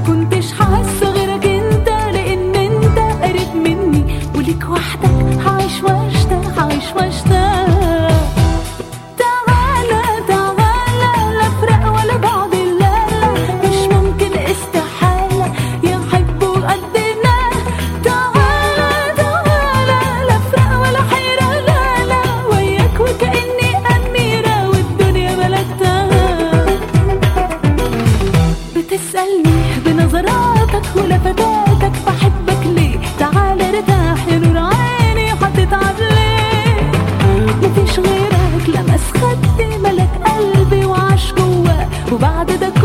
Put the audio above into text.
كنتش حاسه غيرك انت لان انت قريب مني وليك وحدك هعيش واشتاق هعيش واشتاق تعالى تعالى لا فراق ولا بعد لا لا مش ممكن استحالة يحبوا قدنا تعالى تعالى لا فراق ولا حيرة لا لا وياك وكأني أميرة والدنيا ملكتها بتسألني بنظراتك ولفتاتك بحبك ليه تعال ارتاح يا نور عيني هتتعب ليه مفيش غيرك لمس خدي ملك قلبي وعاش جواه وبعد ده